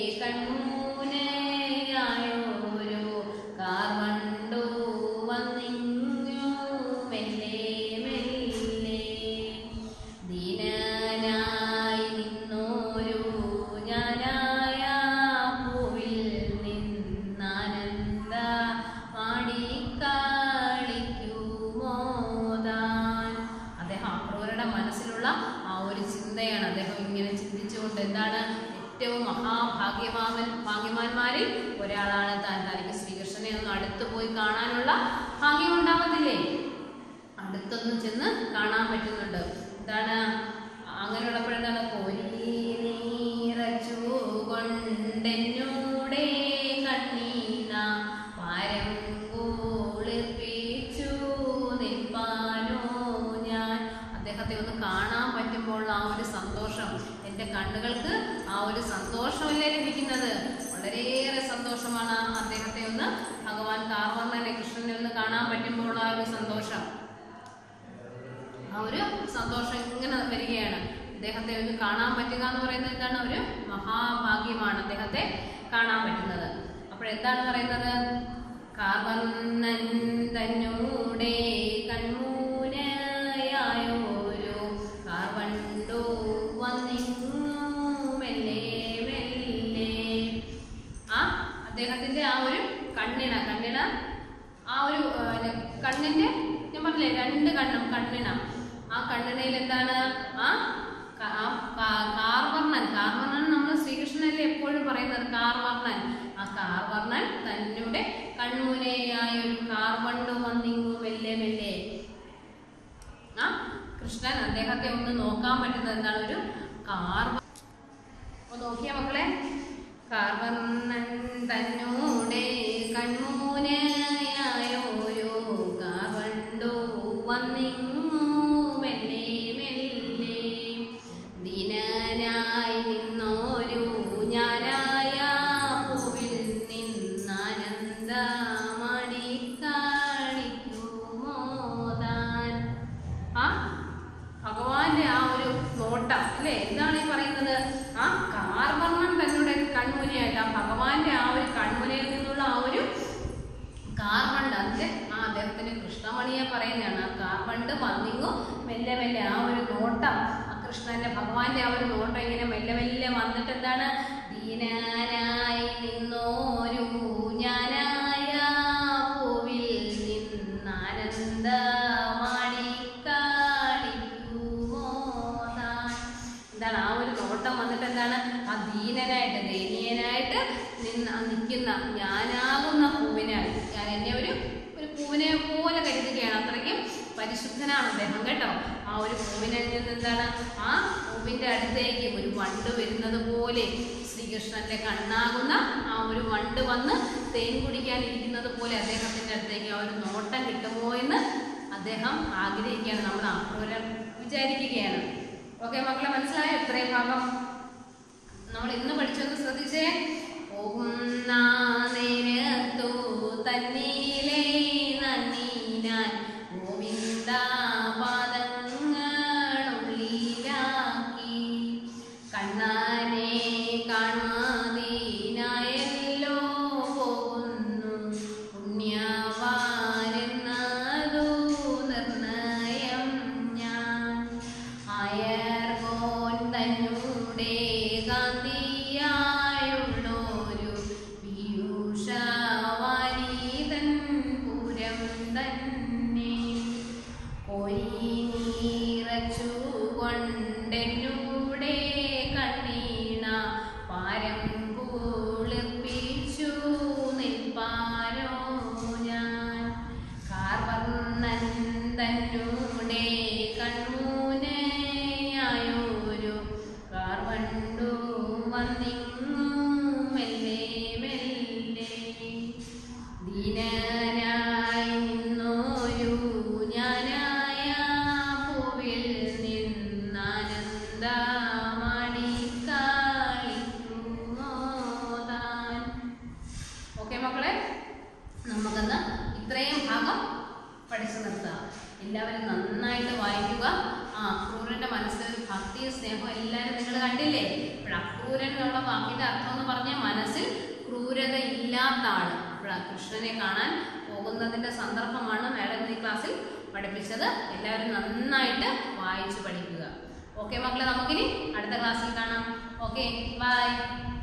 കൺമൂനയായോരു കാർവണ്ടു വന്നിങ്ങു മെല്ലെ മെല്ലെ ദീനനായി നിന്നോരു ഞാനായ പൂവിൽ നിന്നാനന്ദ മാടിക്കളിക്കുമോതാൻ അദ്ദേഹം അക്രൂരുടെ മനസ്സിലുള്ള ആ ഒരു ചിന്തയാണ് അദ്ദേഹം ഇങ്ങനെ ചിന്തിച്ചുകൊണ്ട് എന്താണ് ഏറ്റവും മഹാഭാഗ്യമാവൻ ഭാഗ്യവാന്മാരിൽ ഒരാളാണ് താൻ തനിക്ക് ശ്രീകൃഷ്ണനെ ഒന്ന് അടുത്ത് പോയി കാണാനുള്ള ഭാഗ്യം ഉണ്ടാവത്തില്ലേ അടുത്തൊന്നും ചെന്ന് കാണാൻ പറ്റുന്നുണ്ട് എന്താണ് അങ്ങനെയുള്ളപ്പോഴെന്താണ് പൊരി നീറച്ചു കൊണ്ടെന്നൂടെ കണ്ണീന പാരം കുളിർപ്പിച്ചു നിൽപ്പാനോ ഞാൻ അദ്ദേഹത്തെ ഒന്ന് കാണാൻ പറ്റുമ്പോൾ ആ ഒരു സന്തോഷം എൻ്റെ കണ്ണുകൾക്ക് ആ ഒരു സന്തോഷമല്ലേ ലഭിക്കുന്നത് വളരെയേറെ സന്തോഷമാണ് ആ അദ്ദേഹത്തെ ഒന്ന് ഭഗവാൻ കാർവർണ്ണനെ കൃഷ്ണനെ ഒന്ന് കാണാൻ പറ്റുമ്പോൾ ആ ഒരു സന്തോഷം ആ ഒരു സന്തോഷം ഇങ്ങനെ വരികയാണ് അദ്ദേഹത്തെ ഒന്ന് കാണാൻ പറ്റുക എന്ന് പറയുന്നത് എന്താണ് ഒരു മഹാഭാഗ്യമാണ് അദ്ദേഹത്തെ കാണാൻ പറ്റുന്നത് അപ്പോൾ എന്താണ് പറയുന്നത് കാർവർണ്ണൻ തന്നൂടെ കൺമൂനയായോരു കാർവണ്ടു വന്നിങ്ങു മെല്ലെ മെല്ലെ ആ അദ്ദേഹത്തിന്റെ ആ ഒരു കണ്ണിണ കണ്ണിണ ആ ഒരു ആ, ന- കണ്ണിന്റെ ഞാൻ പറഞ്ഞില്ലേ രണ്ട് കണ്ണും കണ്ണിണ ആ കണ്ണിണയിൽ എന്താണ് ആ ക- ആ കാ- കാർവർണ്ണൻ കാർവർണ്ണൻ നമ്മൾ ശ്രീകൃഷ്ണനല്ലേ എപ്പോഴും പറയുന്നത് കാർവർണ്ണൻ ആ കാർവർണ്ണൻ തന്നെ കൺമുനയായ ഒരു കാർവണ്ട് വന്നിങ്ങു മെല്ലെ മെല്ലെ ആ കൃഷ്ണൻ അദ്ദേഹത്തെ ഒന്ന് നോക്കാൻ പറ്റുന്നത് എന്താണ് ഒരു കാർ ഒന്ന് നോക്കിയ മക്കളെ കാർവർണ്ണൻ തന്നൂടെ കൺമൂനയായോരോ കാർവണ്ടു വന്നിങ്ങു മെല്ലെ മെല്ലെ ദീനനായി നിന്നോരു ഞാനായ പൂവിൽ നിന്നാനന്ദമണി കാണിക്കുമോ താൻ ആ ഭഗവാന്റെ ആ ഒരു നോട്ടം അല്ലേ എന്താണ് ഈ പറയുന്നത് ആ കാർവർണ്ണൻ തന്നോട് ആ ഭഗവാന്റെ ആ ഒരു കൺമുനയിൽ നിന്നുള്ള ആ ഒരു കാർബണ്ട് അതിന്റെ ആ അദ്ദേഹത്തിന് കൃഷ്ണമണിയെ പറയുന്നതാണ് ആ കാർബണ്ട് വന്നിങ്ങു മെല്ലെ മെല്ലെ ആ ഒരു നോട്ടം ആ കൃഷ്ണന്റെ ഭഗവാന്റെ ആ ഒരു നോട്ടം ഇങ്ങനെ മെല്ലെ മെല്ലെ വന്നിട്ട് എന്താണ് ദീനാനായി നിന്നോരു ഞാനായ പൂവിൽ നിന്നാനന്ദമാടി കാണിക്കുമോ താൻ എന്താണ് ആ ഒരു നോട്ടം വന്നിട്ട് എന്താണ് ആ ദീനനായിട്ട് ദയനീയനായിട്ട് നിന്ന് നിൽക്കുന്ന ഞാനാകുന്ന പൂവിനാൽ ഞാൻ എന്നെ ഒരു ഒരു പൂവിനെ പോലെ കരുതുകയാണ് അത്രയ്ക്കും പരിശുദ്ധനാണ് അദ്ദേഹം കേട്ടോ ആ ഒരു പൂവിനിൽ നിന്ന് എന്താണ് ആ പൂവിന്റെ അടുത്തേക്ക് ഒരു വണ്ട് വരുന്നത് പോലെ ശ്രീകൃഷ്ണന്റെ കണ്ണാകുന്ന ആ ഒരു വണ്ട് വന്ന് തേൻ കുടിക്കാൻ ഇരിക്കുന്നത് പോലെ അദ്ദേഹത്തിന്റെ അടുത്തേക്ക് ആ ഒരു നോട്ടം കിട്ടുമോ എന്ന് അദ്ദേഹം ആഗ്രഹിക്കുകയാണ് നമ്മൾ അക്രൂരം വിചാരിക്കുകയാണ് ഓക്കെ മക്കളെ മനസ്സിലായോ ഇത്രയും ഭാഗം നമ്മൾ ഇന്ന് പഠിച്ചൊന്ന് ശ്രദ്ധിച്ചേ പോകുന്ന നേരത്തു തന്നീലേ നന്ദി ഞാൻ ഗോവിന്ദ പാദങ്ങളുള്ളിലാക്കി കണ്ണാനെ കാണാതീനായല്ലോ പോകുന്നു പുണ്യവാനെന്നതു നിർണയം ഞാൻ അയർകോൻ തന്നൂടെ കാന്തിയായുള്ളൊരു പീയൂഷവാരീതൻ പുരം തന്നെ കൊയ്നീറച്ചു കൊണ്ടെന്നൂടെ കണ്ണീണ പാരം കുളിർപ്പിച്ചു നിൽപ്പാനോ ഞാൻ കാർവർണ്ണൻ തന്നൂടെ കൺമൂനയായൊരു കാർവണ്ടു വന്നിങ്ങു മെല്ലെ മെല്ലെ ദീനനായി നിന്നോരു ഞാനായ പൂവിൽ നിന്നാനന്ദമാടി കാളിക്കുമോ താൻ ഓക്കെ മക്കളെ നമുക്കെന്ന് ഇത്രയും ഭാഗം പഠിച്ചു നിർത്താം എല്ലാവരും നന്നായിട്ട് വായിക്കുക ആ അക്രൂരന്റെ മനസ്സിൽ ഒരു ഭക്തിയും സ്നേഹവും എല്ലാവരും നിങ്ങൾ കണ്ടില്ലേ അപ്പോൾ അക്രൂരൻ എന്നുള്ള വാക്കിന്റെ അർത്ഥം എന്ന് പറഞ്ഞാൽ മനസ്സിൽ ക്രൂരത ഇല്ലാത്ത ആള് അപ്പോൾ ആ കൃഷ്ണനെ കാണാൻ പോകുന്നതിന്റെ സന്ദർഭമാണ് മാഡം ഈ ക്ലാസ്സിൽ പഠിപ്പിച്ചത് എല്ലാവരും നന്നായിട്ട് വായിച്ചു പഠിക്കുക ഓക്കെ മക്കളെ നമുക്കിനി അടുത്ത ക്ലാസ്സിൽ കാണാം ഓക്കെ ബൈ